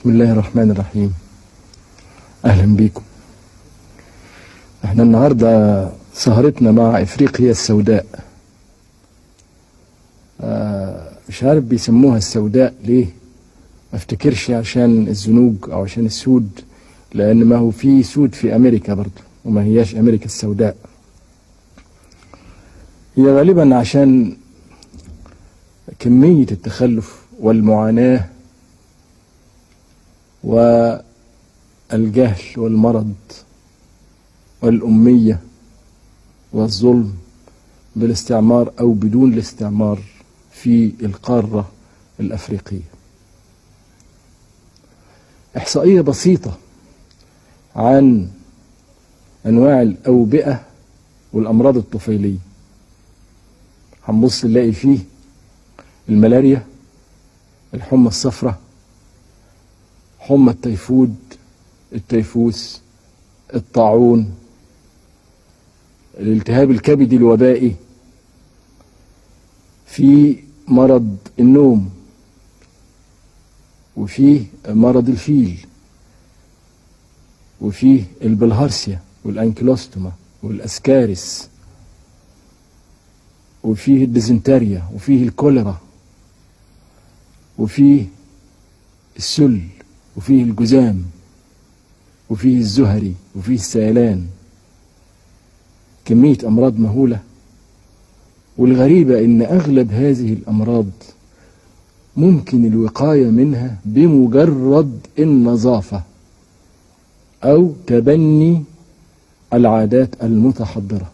بسم الله الرحمن الرحيم أهلا بكم احنا النهاردة سهرتنا مع إفريقيا السوداء آه مش عارف بيسموها السوداء ليه ما افتكرش عشان الزنوج أو عشان السود لأن ما هو في سود في أمريكا برضه وما هياش أمريكا السوداء هي غالبا عشان كمية التخلف والمعاناة والجهل والمرض والأمية والظلم بالاستعمار أو بدون الاستعمار في القارة الأفريقية إحصائية بسيطة عن أنواع الأوبئة والأمراض الطفيلية هنبص نلاقي فيه الملاريا الحمى الصفراء حمى التيفود التيفوس الطاعون الالتهاب الكبدي الوبائي في مرض النوم وفيه مرض الفيل وفيه البلهارسيا والانكلوستوما والاسكارس وفيه الديزنتريا وفيه الكوليرا وفيه السل وفيه الجزام وفيه الزهري وفيه السيلان كمية أمراض مهولة والغريبة إن أغلب هذه الأمراض ممكن الوقاية منها بمجرد النظافة أو تبني العادات المتحضرة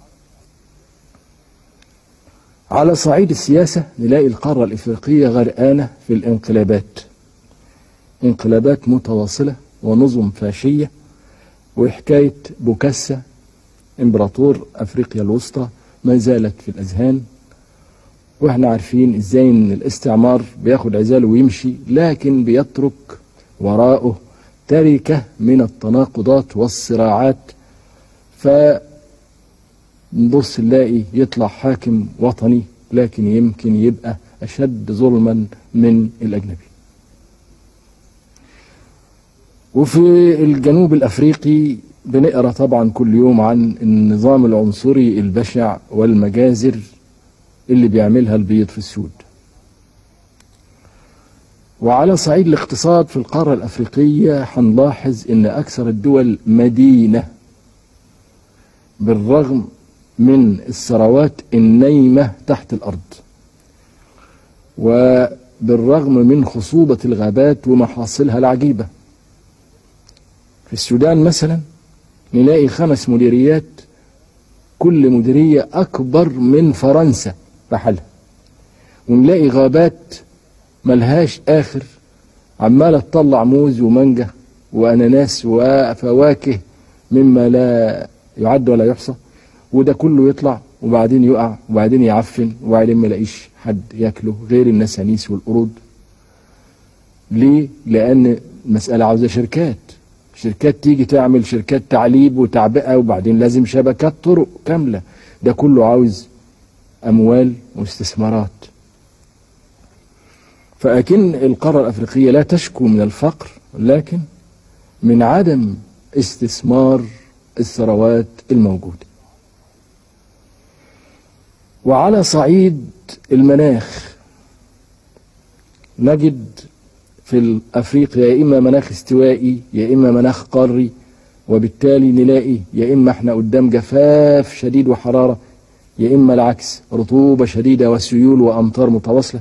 على صعيد السياسة نلاقي القارة الإفريقية غرقانة في الانقلابات انقلابات متواصلة ونظم فاشية وحكاية بوكاسا امبراطور افريقيا الوسطى ما زالت في الاذهان واحنا عارفين ازاي ان الاستعمار بياخد عزاله ويمشي لكن بيترك وراءه تركة من التناقضات والصراعات فنبص نلاقي يطلع حاكم وطني لكن يمكن يبقى أشد ظلما من الأجنبي وفي الجنوب الأفريقي بنقرا طبعا كل يوم عن النظام العنصري البشع والمجازر اللي بيعملها البيض في السود وعلى صعيد الاقتصاد في القارة الأفريقية هنلاحظ أن أكثر الدول مدينة بالرغم من الثروات النايمة تحت الأرض وبالرغم من خصوبة الغابات ومحاصيلها العجيبة في السودان مثلا نلاقي خمس مديريات كل مديرية أكبر من فرنسا بحالها ونلاقي غابات ملهاش آخر عمالة تطلع موز ومانجا وأناناس وفواكه مما لا يعد ولا يحصى وده كله يطلع وبعدين يقع وبعدين يعفن وبعدين ما يلاقيش حد ياكله غير النسانيس والقرود ليه؟ لأن المسألة عاوزة شركات شركات تيجي تعمل شركات تعليب وتعبئة وبعدين لازم شبكات طرق كاملة ده كله عاوز أموال واستثمارات فأكن القارة الأفريقية لا تشكو من الفقر لكن من عدم استثمار الثروات الموجودة وعلى صعيد المناخ نجد في افريقيا يا اما مناخ استوائي يا اما مناخ قاري وبالتالي نلاقي يا اما احنا قدام جفاف شديد وحراره يا اما العكس رطوبه شديده وسيول وامطار متواصله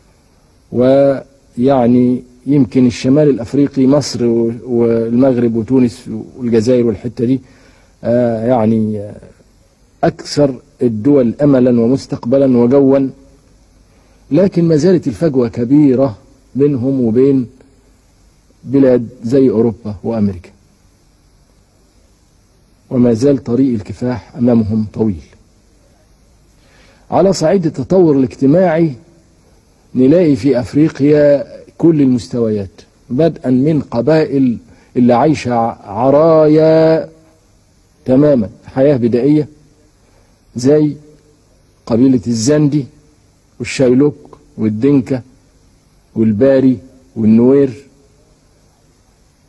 ويعني يمكن الشمال الافريقي مصر والمغرب وتونس والجزائر والحته دي آه يعني اكثر الدول املا ومستقبلا وجوا لكن ما زالت الفجوه كبيره بينهم وبين بلاد زي أوروبا وأمريكا وما زال طريق الكفاح أمامهم طويل على صعيد التطور الاجتماعي نلاقي في أفريقيا كل المستويات بدءا من قبائل اللي عايشة عرايا تماما حياة بدائية زي قبيلة الزندي والشايلوك والدنكة والباري والنوير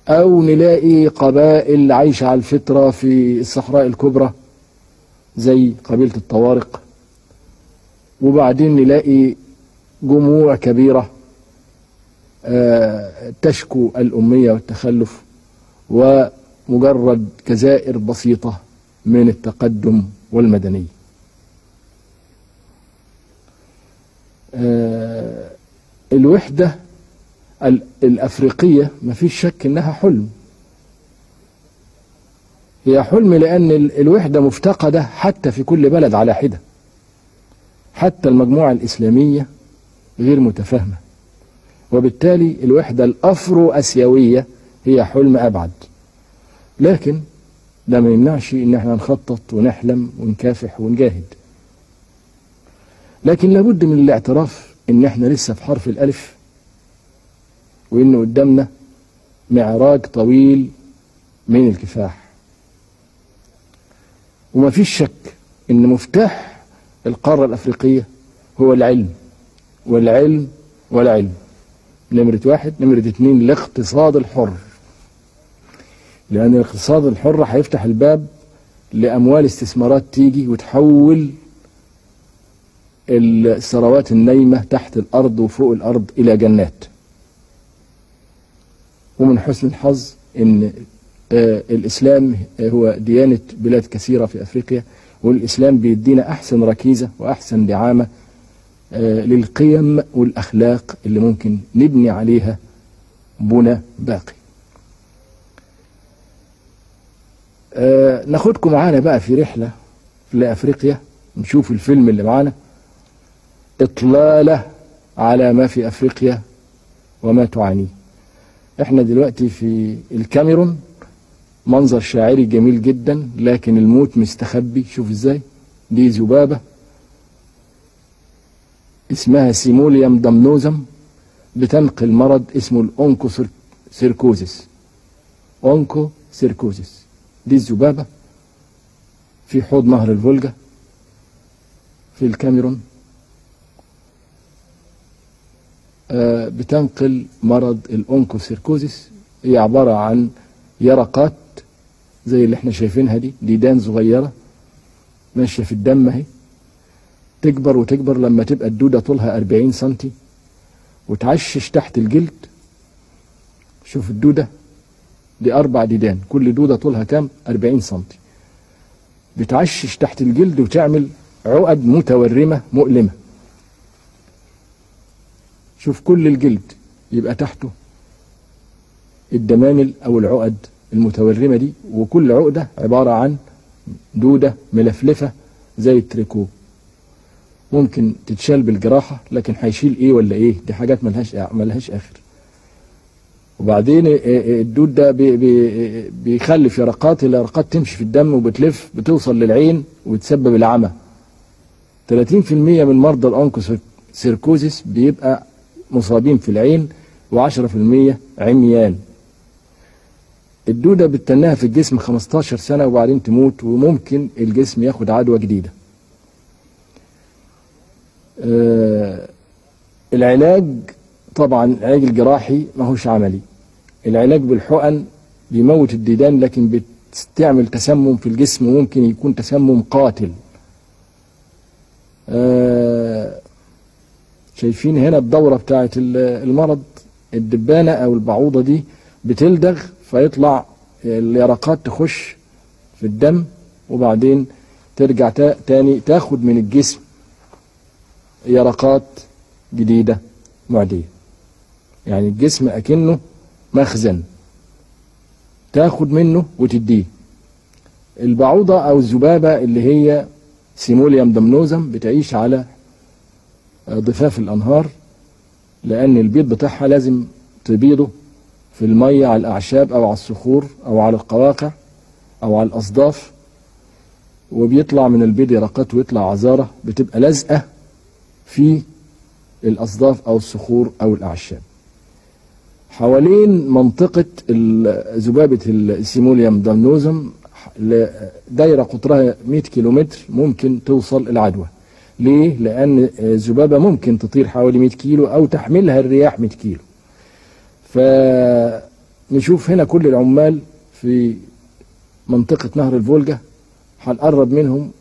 أو نلاقي قبائل عايشة على الفطرة في الصحراء الكبرى زي قبيلة الطوارق وبعدين نلاقي جموع كبيرة آه، تشكو الأمية والتخلف ومجرد كزائر بسيطة من التقدم والمدنية آه، الوحدة ال- الأفريقية ما فيش شك إنها حلم هي حلم لأن ال- الوحدة مفتقدة حتى في كل بلد على حدة حتى المجموعة الإسلامية غير متفاهمة وبالتالي الوحدة الأفرو أسيوية هي حلم أبعد لكن ده ما يمنعش إن احنا نخطط ونحلم ونكافح ونجاهد لكن لابد من الاعتراف إن احنا لسه في حرف الألف وإن قدامنا معراج طويل من الكفاح وما فيش شك إن مفتاح القارة الأفريقية هو العلم والعلم والعلم نمرة واحد نمرة اتنين الاقتصاد الحر لأن الاقتصاد الحر هيفتح الباب لأموال استثمارات تيجي وتحول الثروات النايمة تحت الأرض وفوق الأرض إلى جنات ومن حسن الحظ أن آه، الإسلام هو ديانة بلاد كثيرة في أفريقيا والإسلام بيدينا أحسن ركيزة وأحسن دعامة آه، للقيم والأخلاق اللي ممكن نبني عليها بنى باقي آه، ناخدكم معانا بقى في رحلة لأفريقيا نشوف الفيلم اللي معانا إطلالة على ما في أفريقيا وما تعانيه احنا دلوقتي في الكاميرون منظر شاعري جميل جدا لكن الموت مستخبي شوف ازاي دي ذبابة اسمها سيموليوم دمنوزم بتنقل مرض اسمه الأونكو سيركوزيس أونكو سيركوزيس دي الذبابة في حوض نهر الفولجا في الكاميرون آه، بتنقل مرض الأونكوسيركوزيس هي عبارة عن يرقات زي اللي احنا شايفينها دي ديدان صغيرة ماشية في الدم اهي تكبر وتكبر لما تبقى الدودة طولها 40 سنتي وتعشش تحت الجلد شوف الدودة دي أربع ديدان كل دودة طولها كام 40 سنتي بتعشش تحت الجلد وتعمل عقد متورمة مؤلمة شوف كل الجلد يبقى تحته الدمامل او العقد المتورمه دي وكل عقده عباره عن دوده ملفلفه زي التريكو ممكن تتشال بالجراحه لكن هيشيل ايه ولا ايه دي حاجات ملهاش ملهاش اخر وبعدين الدود ده بي بي بيخلف يرقات اليرقات تمشي في الدم وبتلف بتوصل للعين وتسبب العمى 30% من مرضى الأونكوسيركوزيس بيبقى مصابين في العين و10% عميان الدودة بتتناها في الجسم 15 سنة وبعدين تموت وممكن الجسم ياخد عدوى جديدة آه العلاج طبعا العلاج الجراحي ما هوش عملي العلاج بالحقن بيموت الديدان لكن بتعمل تسمم في الجسم وممكن يكون تسمم قاتل آه شايفين هنا الدورة بتاعت المرض الدبانة أو البعوضة دي بتلدغ فيطلع اليرقات تخش في الدم وبعدين ترجع تاني تاخد من الجسم يرقات جديدة معدية يعني الجسم أكنه مخزن تاخد منه وتديه البعوضة أو الذبابة اللي هي سيموليوم دمنوزم بتعيش على ضفاف الأنهار لأن البيض بتاعها لازم تبيضه في المية على الأعشاب أو على الصخور أو على القواقع أو على الأصداف وبيطلع من البيض يرقات ويطلع عذارة بتبقى لازقة في الأصداف أو الصخور أو الأعشاب حوالين منطقة ذبابة السيموليوم دامنوزم دايرة قطرها 100 كيلومتر ممكن توصل العدوى ليه؟ لأن الذبابة ممكن تطير حوالي 100 كيلو أو تحملها الرياح 100 كيلو نشوف هنا كل العمال في منطقة نهر الفولجا هنقرب منهم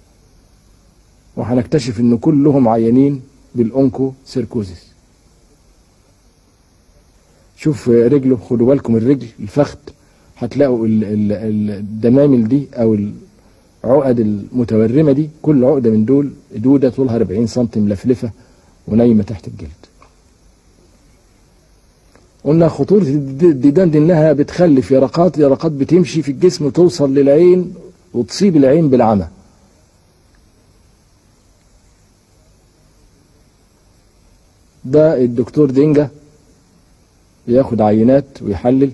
وهنكتشف ان كلهم عيانين بالأونكو سيركوزيس شوف رجله خدوا بالكم الرجل الفخذ هتلاقوا ال- ال- ال- الدمامل دي او العقد المتورمه دي كل عقده من دول دوده طولها 40 سم ملفلفه ونايمه تحت الجلد. قلنا خطوره الد- الديدان دي انها بتخلف يرقات يرقات بتمشي في الجسم توصل للعين وتصيب العين بالعمى. ده الدكتور دينجا بياخد عينات ويحلل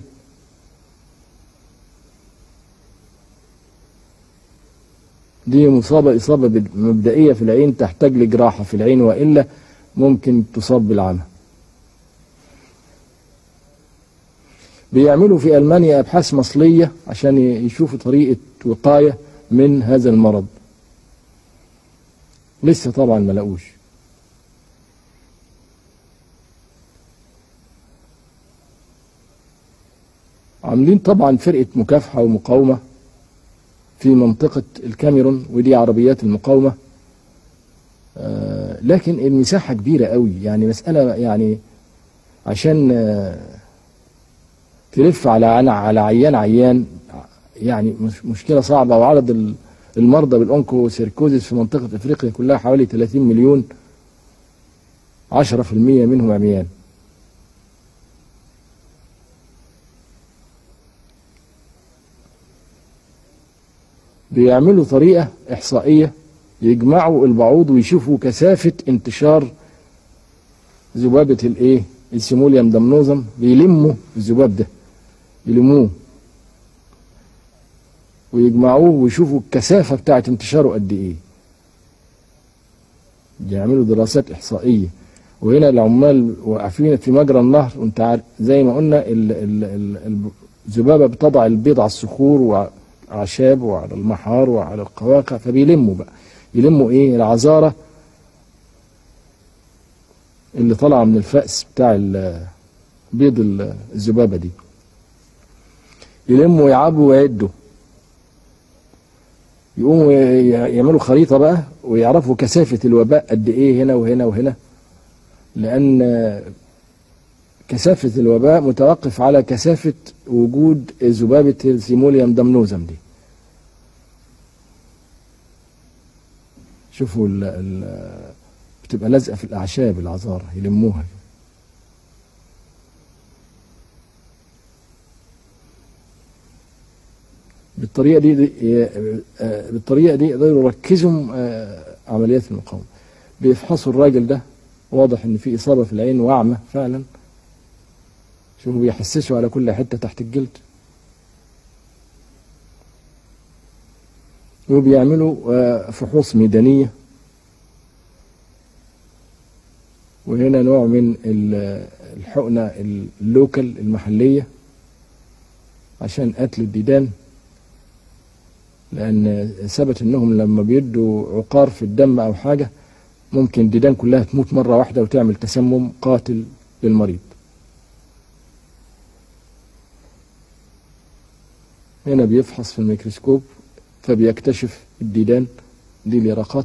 دي مصابة إصابة بد- مبدئية في العين تحتاج لجراحة في العين وإلا ممكن تصاب بالعمى بيعملوا في ألمانيا أبحاث مصلية عشان ي- يشوفوا طريقة وقاية من هذا المرض لسه طبعا ما لقوش عاملين طبعا فرقة مكافحة ومقاومة في منطقة الكاميرون ودي عربيات المقاومة آه، لكن المساحة كبيرة قوي يعني مسألة يعني عشان آه، تلف على على على عيان عيان يعني مش مشكلة صعبة وعدد ال- المرضى بالأونكو سيركوزيس في منطقة أفريقيا كلها حوالي 30 مليون 10% منهم عميان بيعملوا طريقة إحصائية يجمعوا البعوض ويشوفوا كثافة انتشار ذبابة الإيه؟ السيموليوم دمنوزم بيلموا الذباب ده يلموه ويجمعوه ويشوفوا الكثافة بتاعة انتشاره قد إيه يعملوا دراسات إحصائية وهنا العمال واقفين في مجرى النهر وانت عارف زي ما قلنا ال- ال- ال- الذبابة بتضع البيض على الصخور وع- اعشاب وعلى المحار وعلى القواقع فبيلموا بقى يلموا ايه العذاره اللي طالعه من الفأس بتاع ال- بيض ال- الذبابه دي يلموا ويعبوا ويعدوا يقوموا ي- يعملوا خريطه بقى ويعرفوا كثافه الوباء قد ايه هنا وهنا وهنا لان كثافة الوباء متوقف على كثافة وجود ذبابة السيموليوم دمنوزم دي شوفوا ال ال بتبقى لازقة في الأعشاب العذارة يلموها بالطريقة دي, دي آه، بالطريقة دي يقدروا يركزوا آه، عمليات المقاومة بيفحصوا الراجل ده واضح ان في إصابة في العين وأعمى فعلا شوفوا بيحسسوا على كل حتة تحت الجلد وبيعملوا آه، فحوص ميدانية وهنا نوع من ال- الحقنة اللوكال المحلية عشان قتل الديدان لأن ثبت إنهم لما بيدوا عقار في الدم أو حاجة ممكن الديدان كلها تموت مرة واحدة وتعمل تسمم قاتل للمريض هنا بيفحص في الميكروسكوب فبيكتشف الديدان دي اليرقات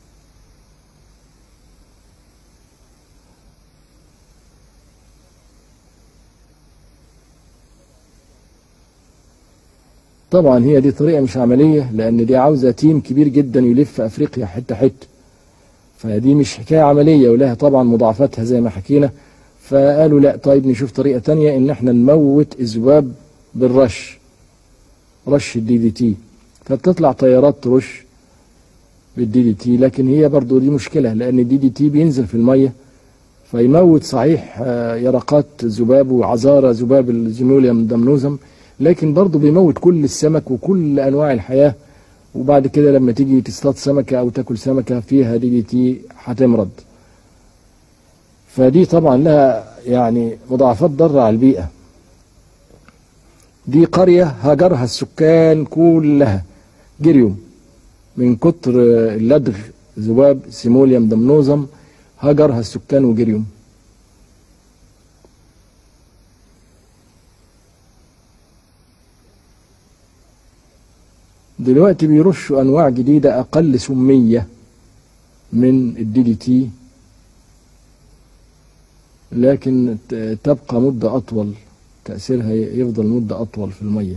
طبعا هي دي طريقة مش عملية لأن دي عاوزة تيم كبير جدا يلف أفريقيا حتة حتة فدي مش حكاية عملية ولها طبعا مضاعفاتها زي ما حكينا فقالوا لا طيب نشوف طريقة تانية إن احنا نموت الذباب بالرش رش الدي دي تي فبتطلع طيارات ترش بالدي دي تي لكن هي برضو دي مشكلة لأن الدي دي تي بينزل في المية فيموت صحيح آه، يرقات ذباب وعذارى ذباب الزيموليوم دمنوزم لكن برضو بيموت كل السمك وكل أنواع الحياة وبعد كده لما تيجي تصطاد سمكة أو تاكل سمكة فيها دي دي تي هتمرض فدي طبعا لها يعني مضاعفات ضارة على البيئة دي قرية هاجرها السكان كلها جريوا من كتر اللدغ ذباب سيموليوم دمنوزم هاجرها السكان وجريوا دلوقتي بيرشوا انواع جديده اقل سميه من الدي دي تي لكن ت- تبقى مده اطول تاثيرها ي- يفضل مده اطول في الميه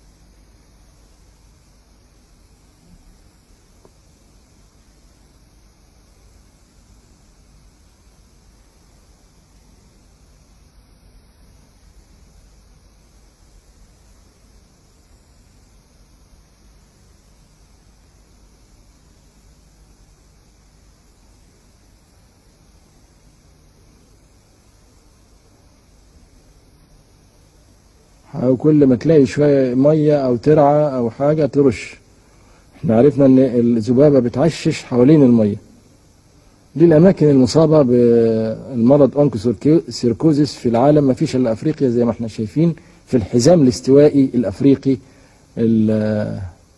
او كل ما تلاقي شويه ميه او ترعه او حاجه ترش احنا عرفنا ان الذبابه بتعشش حوالين الميه دي الاماكن المصابه بالمرض اونكوسيركوزيس في العالم ما فيش الا افريقيا زي ما احنا شايفين في الحزام الاستوائي الافريقي ال-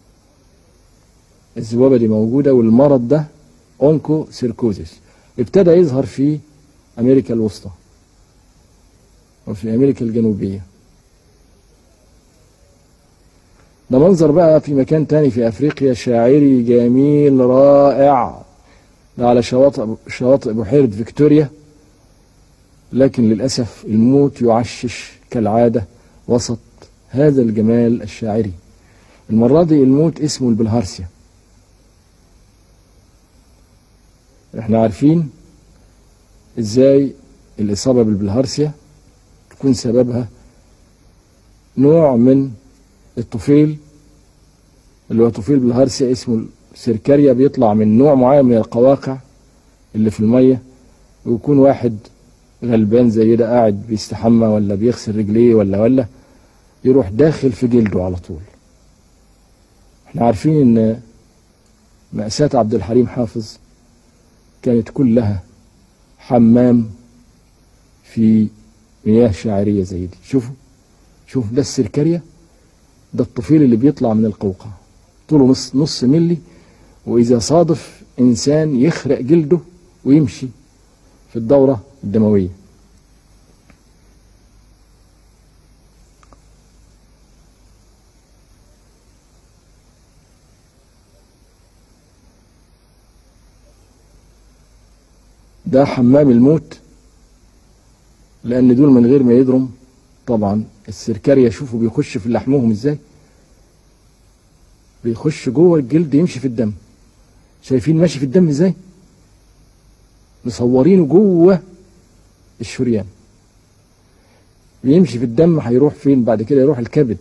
الذبابه دي موجوده والمرض ده اونكوسيركوزيس ابتدى يظهر في امريكا الوسطى وفي امريكا الجنوبيه ده منظر بقى في مكان تاني في افريقيا شاعري جميل رائع ده على شواطئ شواطئ بحيرة فيكتوريا لكن للأسف الموت يعشش كالعادة وسط هذا الجمال الشاعري المرة دي الموت اسمه البلهارسيا احنا عارفين ازاي الإصابة بالبلهارسيا تكون سببها نوع من الطفيل اللي هو طفيل بالهارسيا اسمه السيركاريا بيطلع من نوع معين من القواقع اللي في المية ويكون واحد غلبان زي ده قاعد بيستحمى ولا بيغسل رجليه ولا ولا يروح داخل في جلده على طول احنا عارفين ان مأساة عبد الحليم حافظ كانت كلها حمام في مياه شاعرية زي دي شوفوا شوف ده السركرية ده الطفيل اللي بيطلع من القوقعة طوله نص نص ملي وإذا صادف إنسان يخرق جلده ويمشي في الدورة الدموية ده حمام الموت لأن دول من غير ما يضرم طبعا السركارية شوفوا بيخش في لحمهم ازاي بيخش جوه الجلد يمشي في الدم شايفين ماشي في الدم ازاي مصورينه جوه الشريان بيمشي في الدم هيروح فين بعد كده يروح الكبد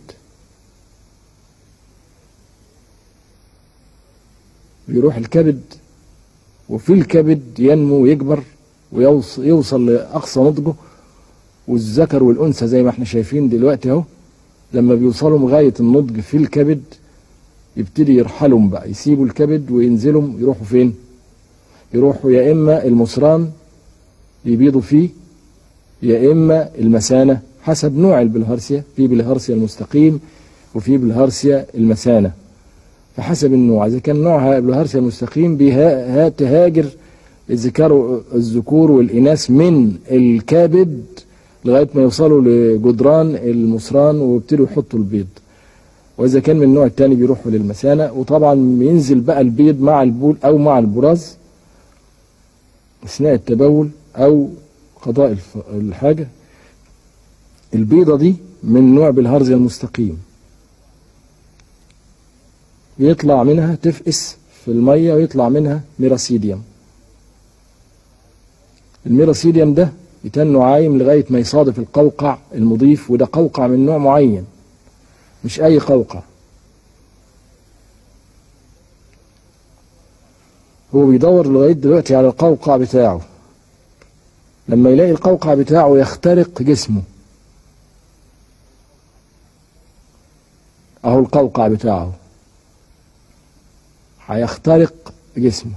بيروح الكبد وفي الكبد ينمو ويكبر ويوصل لأقصى نضجه والذكر والأنثى زي ما احنا شايفين دلوقتي اهو لما بيوصلوا لغاية النضج في الكبد يبتدي يرحلهم بقى يسيبوا الكبد وينزلوا يروحوا فين يروحوا يا إما المصران يبيضوا فيه يا إما المثانة حسب نوع البلهارسيا في بلهارسيا المستقيم وفي بلهارسيا المثانة فحسب النوع إذا كان نوعها بلهارسيا المستقيم بها تهاجر الذكار الذكور والإناث من الكبد لغاية ما يوصلوا لجدران المصران ويبتدوا يحطوا البيض وإذا كان من النوع الثاني بيروحوا للمثانة وطبعا ينزل بقى البيض مع البول أو مع البراز أثناء التبول أو قضاء الحاجة البيضة دي من نوع بالهرزة المستقيم يطلع منها تفقس في المية ويطلع منها ميراسيديوم الميراسيديوم ده يتنه عايم لغاية ما يصادف القوقع المضيف وده قوقع من نوع معين مش أي قوقع هو بيدور لغاية دلوقتي على القوقع بتاعه لما يلاقي القوقع بتاعه يخترق جسمه أهو القوقع بتاعه هيخترق جسمه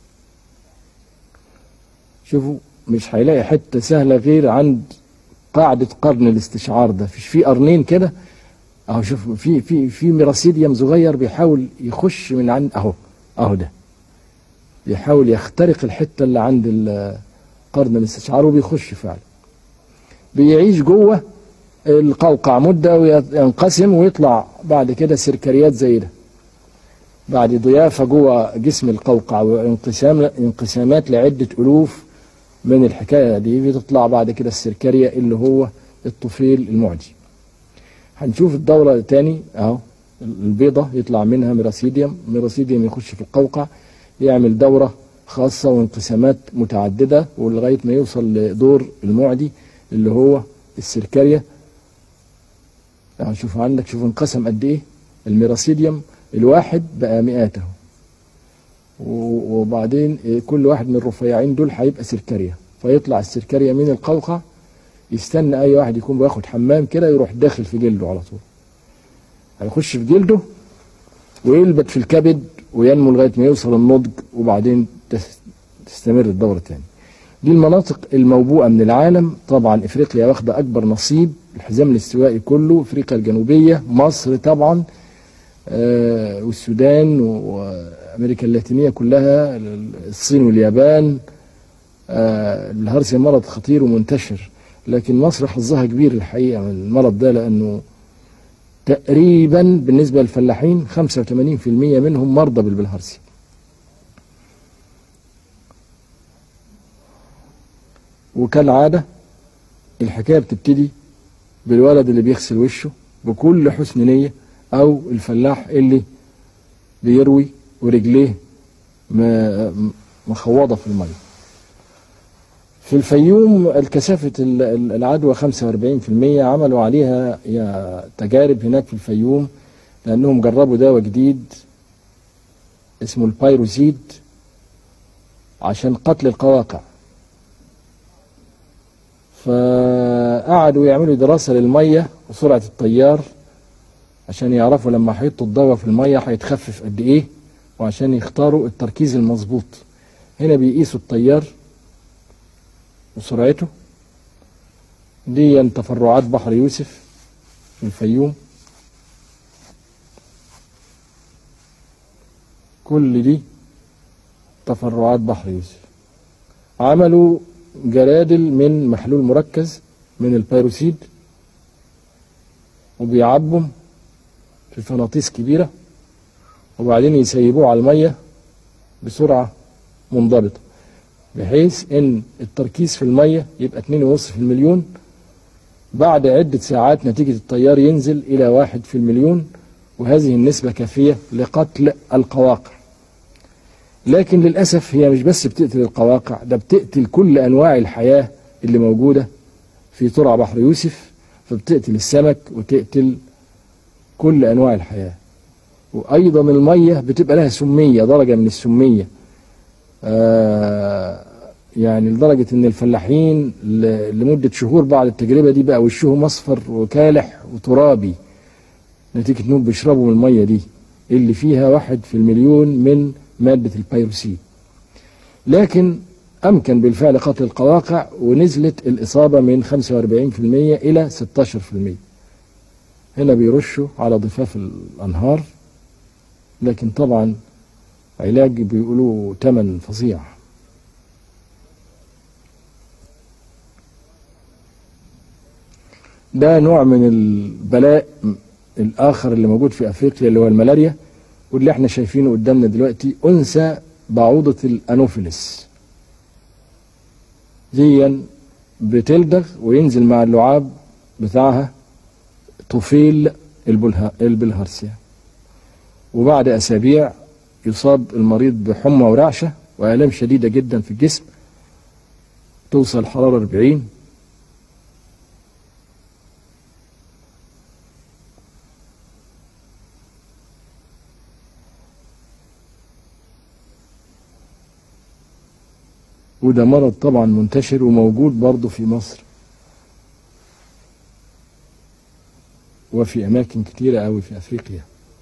شوفوا مش هيلاقي حتة سهلة غير عند قاعدة قرن الاستشعار ده فيش في قرنين كده اهو شوف في في في ميراسيديوم صغير بيحاول يخش من عند اهو اهو ده بيحاول يخترق الحتة اللي عند قرن الاستشعار وبيخش فعلا بيعيش جوه القوقع مدة وينقسم ويطلع بعد كده سركريات زي ده بعد ضيافة جوه جسم القوقع وانقسام انقسامات لعدة ألوف من الحكاية دي بتطلع بعد كده السركرية اللي هو الطفيل المعدي هنشوف الدورة تاني اهو البيضة يطلع منها ميراسيديوم ميراسيديوم يخش في القوقع يعمل دورة خاصة وانقسامات متعددة ولغاية ما يوصل لدور المعدي اللي هو السركرية يعني شوف عندك شوف انقسم قد ايه الميراسيديوم الواحد بقى مئات اهو و- وبعدين إيه، كل واحد من الرفيعين دول هيبقى سركرية فيطلع السركرية من القوقع يستنى اي واحد يكون بياخد حمام كده يروح داخل في جلده على طول هيخش في جلده ويلبت في الكبد وينمو لغايه ما يوصل النضج وبعدين تس- تستمر الدوره تاني دي المناطق الموبوءه من العالم طبعا افريقيا واخده اكبر نصيب الحزام الاستوائي كله افريقيا الجنوبيه مصر طبعا آه، والسودان وامريكا اللاتينيه كلها الصين واليابان آه، الهرسي مرض خطير ومنتشر لكن مصر حظها كبير الحقيقه من المرض ده لانه تقريبا بالنسبه للفلاحين 85% منهم مرضى بالبلهارسي وكالعاده الحكايه بتبتدي بالولد اللي بيغسل وشه بكل حسن نيه او الفلاح اللي بيروي ورجليه م- مخوضه في الميه في الفيوم الكثافة ال- ال- العدوى 45% عملوا عليها يا تجارب هناك في الفيوم لأنهم جربوا دواء جديد اسمه البيروزيد عشان قتل القواقع فقعدوا يعملوا دراسة للمية وسرعة التيار عشان يعرفوا لما هيحطوا الدواء في المية هيتخفف قد ايه وعشان يختاروا التركيز المظبوط هنا بيقيسوا التيار وسرعته دي تفرعات بحر يوسف في الفيوم كل دي تفرعات بحر يوسف عملوا جرادل من محلول مركز من البيروسيد وبيعبهم في فناطيس كبيرة وبعدين يسيبوه على المية بسرعة منضبطة بحيث ان التركيز في المية يبقى 2.5 في المليون بعد عدة ساعات نتيجة التيار ينزل إلى واحد في المليون وهذه النسبة كافية لقتل القواقع لكن للأسف هي مش بس بتقتل القواقع ده بتقتل كل أنواع الحياة اللي موجودة في ترع بحر يوسف فبتقتل السمك وتقتل كل أنواع الحياة وأيضا المية بتبقى لها سمية درجة من السمية آه يعني لدرجة إن الفلاحين ل- لمدة شهور بعد التجربة دي بقى وشهم أصفر وكالح وترابي نتيجة إنهم بيشربوا من المية دي اللي فيها واحد في المليون من مادة البيروسيد لكن أمكن بالفعل قتل القواقع ونزلت الإصابة من 45% إلى 16% هنا بيرشوا على ضفاف الأنهار لكن طبعا علاج بيقولوا تمن فظيع ده نوع من البلاء الآخر اللي موجود في أفريقيا اللي هو الملاريا واللي احنا شايفينه قدامنا دلوقتي أنثى بعوضة الأنوفيلس ديا بتلدغ وينزل مع اللعاب بتاعها طفيل البلها- البلهارسيا وبعد أسابيع يصاب المريض بحمى ورعشة وآلام شديدة جدا في الجسم توصل الحرارة 40 وده مرض طبعا منتشر وموجود برضه في مصر وفي أماكن كتيرة أوي في أفريقيا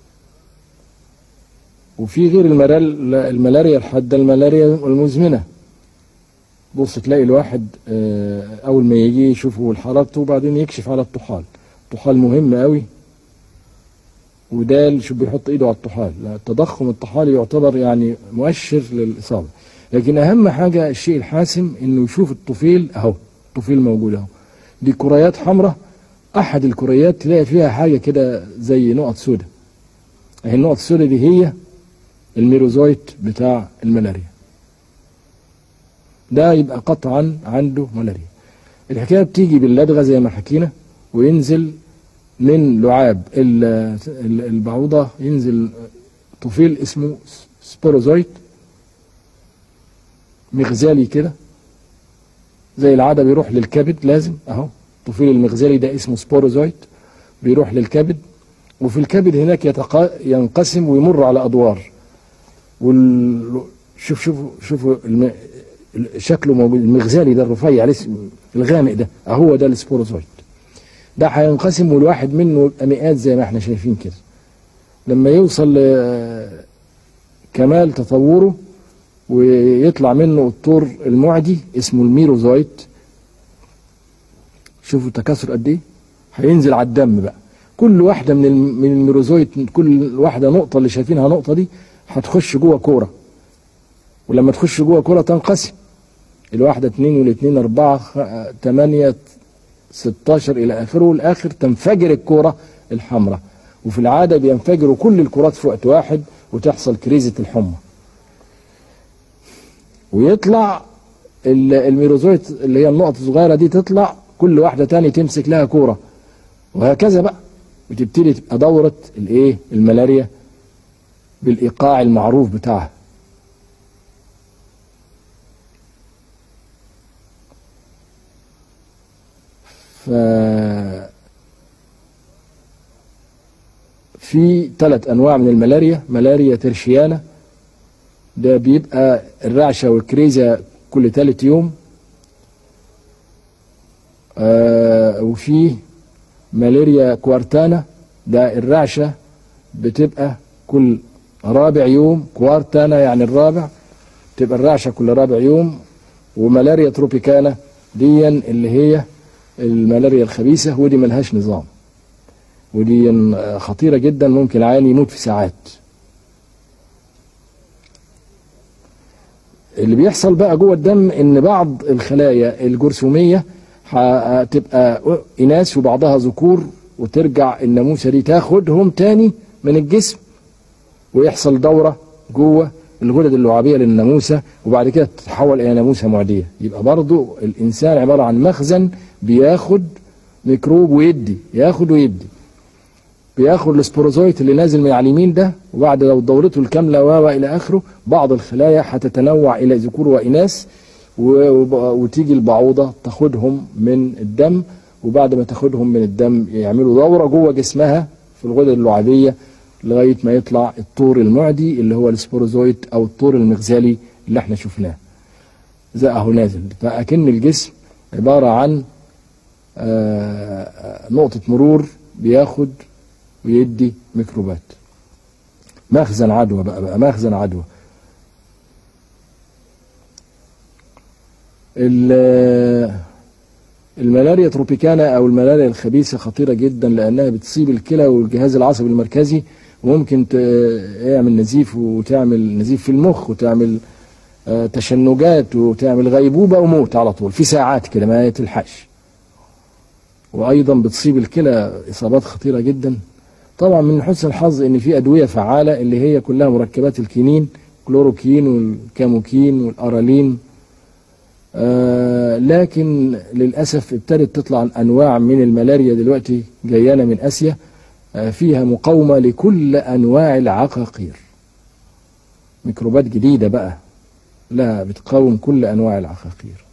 وفي غير الملال الملاريا الحادة الملاريا المزمنة بص تلاقي الواحد آه، أول ما يجي يشوفه حرارته وبعدين يكشف على الطحال الطحال مهم قوي وده اللي شو بيحط ايده على الطحال لا، التضخم الطحالي يعتبر يعني مؤشر للإصابة لكن أهم حاجة الشيء الحاسم إنه يشوف الطفيل أهو الطفيل موجود أهو دي كريات حمراء أحد الكريات تلاقي فيها حاجة كده زي نقط سوداء أهي النقط السوداء دي هي الميروزويت بتاع الملاريا ده يبقى قطعا عنده ملاريا الحكايه بتيجي باللدغه زي ما حكينا وينزل من لعاب ال- ال- البعوضه ينزل طفيل اسمه سبوروزويت مغزالي كده زي العاده بيروح للكبد لازم اهو الطفيل المغزالي ده اسمه سبوروزويت بيروح للكبد وفي الكبد هناك يتقا... ينقسم ويمر على ادوار وال... شوف شوفوا شوفوا الم... شكله موجود المغزالي ده الرفيع الاسم الغامق ده اهو ده السبوروزويت ده هينقسم والواحد منه يبقى مئات زي ما احنا شايفين كده لما يوصل لكمال تطوره ويطلع منه الطور المعدي اسمه الميروزويت شوفوا التكاثر قد ايه هينزل على الدم بقى كل واحده من الم- من الميروزويت كل واحده نقطه اللي شايفينها نقطه دي هتخش جوه كوره ولما تخش جوه كوره تنقسم الواحده اتنين والاثنين اربعه خ- تمانيه 16 الى اخره والاخر تنفجر الكوره الحمراء وفي العاده بينفجروا كل الكرات في وقت واحد وتحصل كريزه الحمى ويطلع ال- الميروزويت اللي هي النقط الصغيره دي تطلع كل واحده تاني تمسك لها كوره وهكذا بقى وتبتدي تبقى دوره الايه الملاريا بالايقاع المعروف بتاعها ف في ثلاث انواع من الملاريا ملاريا ترشيانا ده بيبقى الرعشه والكريزه كل ثالث يوم آه وفي ملاريا كوارتانا ده الرعشه بتبقى كل رابع يوم كوارتانا يعني الرابع تبقى الرعشه كل رابع يوم وملاريا تروبيكانا دي اللي هي الملاريا الخبيثه ودي ملهاش نظام ودي خطيره جدا ممكن العيان يموت في ساعات اللي بيحصل بقى جوه الدم ان بعض الخلايا الجرثوميه هتبقى اناث وبعضها ذكور وترجع الناموسه دي تاخدهم تاني من الجسم ويحصل دوره جوه الغدد اللعابيه للناموسه وبعد كده تتحول الى ناموسه معديه يبقى برضو الانسان عباره عن مخزن بياخد ميكروب ويدي ياخد ويدي بياخد السبوروزويت اللي نازل من على اليمين ده وبعد لو دورته الكامله و الى اخره بعض الخلايا هتتنوع الى ذكور واناث و- وب- وتيجي البعوضه تاخدهم من الدم وبعد ما تاخدهم من الدم يعملوا دوره جوه جسمها في الغدد اللعابيه لغايه ما يطلع الطور المعدي اللي هو السبوروزويت او الطور المغزالي اللي احنا شفناه زي اهو نازل فاكن الجسم عباره عن آه، آه، نقطه مرور بياخد ويدي ميكروبات مخزن عدوى بقى بقى مخزن عدوى ال- الملاريا تروبيكانا او الملاريا الخبيثه خطيره جدا لانها بتصيب الكلى والجهاز العصبي المركزي وممكن تعمل نزيف وتعمل نزيف في المخ وتعمل آه، تشنجات وتعمل غيبوبه وموت على طول في ساعات كده ما تلحقش وايضا بتصيب الكلى اصابات خطيره جدا طبعا من حسن الحظ ان في ادويه فعاله اللي هي كلها مركبات الكينين كلوروكين والكاموكين والارالين آه لكن للاسف ابتدت تطلع انواع من الملاريا دلوقتي جايانا من اسيا آه فيها مقاومه لكل انواع العقاقير ميكروبات جديده بقى لها بتقاوم كل انواع العقاقير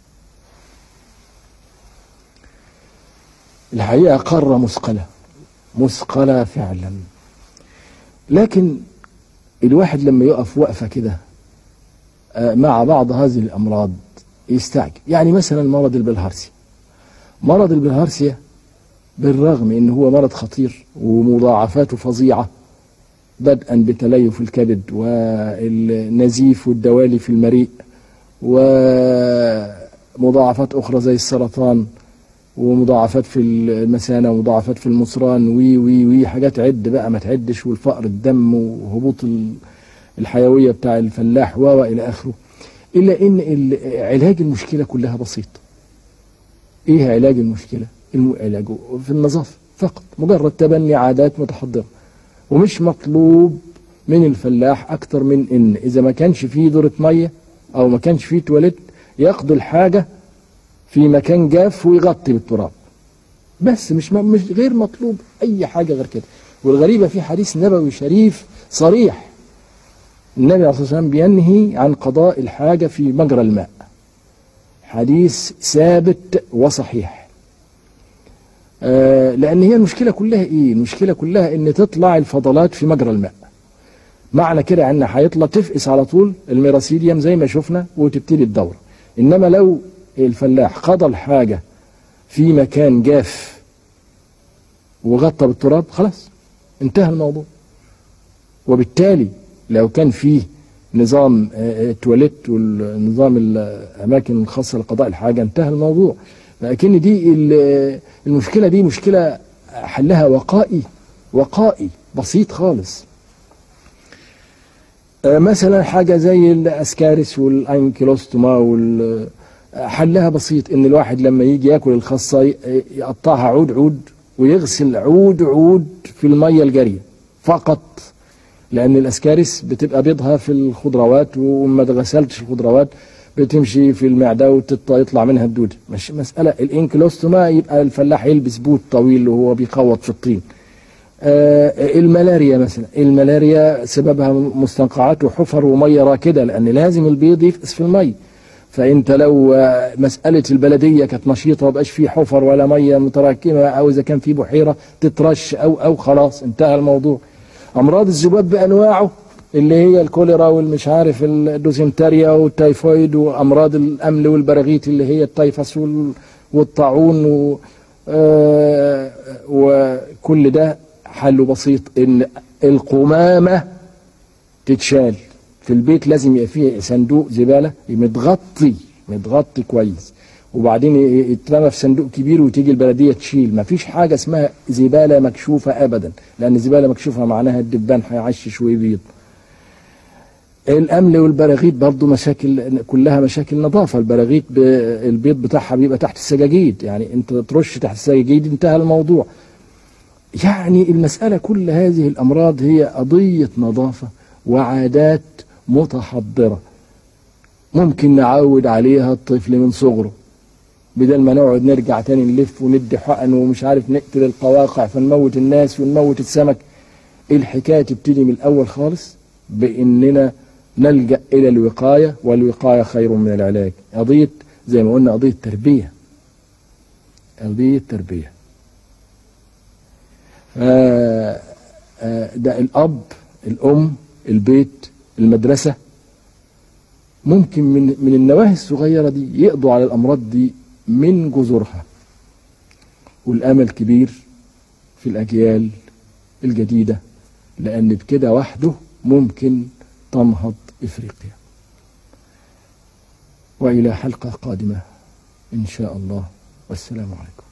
الحقيقه قاره مثقله مثقله فعلا لكن الواحد لما يقف وقفه كده آه، مع بعض هذه الامراض يستعجب يعني مثلا مرض البلهارسيا مرض البلهارسيا بالرغم ان هو مرض خطير ومضاعفاته فظيعه بدءا بتليف الكبد والنزيف والدوالي في المريء ومضاعفات اخرى زي السرطان ومضاعفات في المثانه ومضاعفات في المصران وي وي وي حاجات عد بقى ما تعدش والفقر الدم وهبوط ال- الحيويه بتاع الفلاح و الى اخره الا ان ال- علاج المشكله كلها بسيط ايه علاج المشكله الم- علاجه في النظافه فقط مجرد تبني عادات متحضره ومش مطلوب من الفلاح أكتر من إن إذا ما كانش فيه دورة مية أو ما كانش فيه تواليت يقضوا الحاجة في مكان جاف ويغطي بالتراب بس مش مش غير مطلوب أي حاجة غير كده والغريبة في حديث نبوي شريف صريح النبي عليه الصلاة والسلام بينهي عن قضاء الحاجة في مجرى الماء حديث ثابت وصحيح آه لأن هي المشكلة كلها إيه المشكلة كلها إن تطلع الفضلات في مجرى الماء معنى كده ان هيطلع تفقس على طول الميراسيديوم زي ما شفنا وتبتدي الدوره انما لو الفلاح قضى الحاجه في مكان جاف وغطى بالتراب خلاص انتهى الموضوع وبالتالي لو كان فيه نظام تواليت والنظام الاماكن الخاصه لقضاء الحاجه انتهى الموضوع لكن دي المشكله دي مشكله حلها وقائي وقائي بسيط خالص مثلا حاجة زي الأسكارس والأنكيلوستوما وال حلها بسيط إن الواحد لما يجي ياكل الخاصة يقطعها عود عود ويغسل عود عود في المية الجارية فقط لأن الأسكارس بتبقى بيضها في الخضروات وما غسلتش الخضروات بتمشي في المعدة ويطلع منها الدودة مش مسألة الانكلوستوما يبقى الفلاح يلبس بوت طويل وهو بيخوط في الطين آه الملاريا مثلا الملاريا سببها مستنقعات وحفر ومية راكدة لأن لازم البيض يفقس في المية فأنت لو آه مسألة البلدية كانت نشيطة ومبقاش فيه حفر ولا مية متراكمة أو إذا كان في بحيرة تترش أو أو خلاص انتهى الموضوع أمراض الذباب بأنواعه اللي هي الكوليرا والمش عارف الدوزنتاريا والتيفويد وأمراض الأمل والبراغيث اللي هي التيفس والطاعون و آه وكل ده حله بسيط ان القمامة تتشال في البيت لازم يبقى فيه صندوق زبالة متغطي متغطي كويس وبعدين يترمى في صندوق كبير وتيجي البلدية تشيل ما فيش حاجة اسمها زبالة مكشوفة أبدا لأن الزبالة مكشوفة معناها الدبان هيعشش ويبيض الأمل والبراغيث برضه مشاكل كلها مشاكل نظافة البراغيث البيض بتاعها بيبقى تحت السجاجيد يعني أنت ترش تحت السجاجيد انتهى الموضوع يعني المسألة كل هذه الأمراض هي قضية نظافة وعادات متحضرة ممكن نعود عليها الطفل من صغره بدل ما نقعد نرجع تاني نلف وندي حقن ومش عارف نقتل القواقع فنموت الناس ونموت السمك الحكاية تبتدي من الأول خالص بإننا نلجأ إلى الوقاية والوقاية خير من العلاج قضية زي ما قلنا قضية تربية قضية تربية ده الأب الأم البيت المدرسة ممكن من من النواهي الصغيرة دي يقضوا على الأمراض دي من جذورها والأمل كبير في الأجيال الجديدة لأن بكده وحده ممكن تنهض إفريقيا وإلى حلقة قادمة إن شاء الله والسلام عليكم